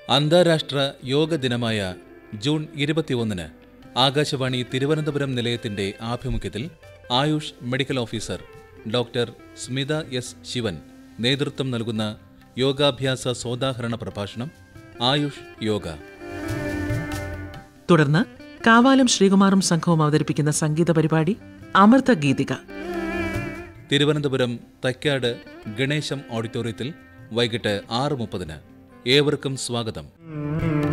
അന്താരാഷ്ട്ര യോഗ ദിനമായ ജൂൺ ഇരുപത്തിയൊന്നിന് ആകാശവാണി തിരുവനന്തപുരം നിലയത്തിന്റെ ആഭിമുഖ്യത്തിൽ Ayush medical officer doctor Smitha S Sivan നേതൃത്വം നൽകുന്ന യോഗാഭ്യാസ സോദാഹരണ പ്രഭാഷണം ആയുഷ് യോഗ തുടർന്ന് കാവാലം ശ്രീകുമാറും സംഘവും അവതരിപ്പിക്കുന്ന സംഗീത പരിപാടി അമൃത ഗീതിക തിരുവനന്തപുരം തൈക്കാട് ഗണേശം ഓഡിറ്റോറിയത്തിൽ വൈകിട്ട് ആറ് മുപ്പതിന് ഏവർക്കും സ്വാഗതം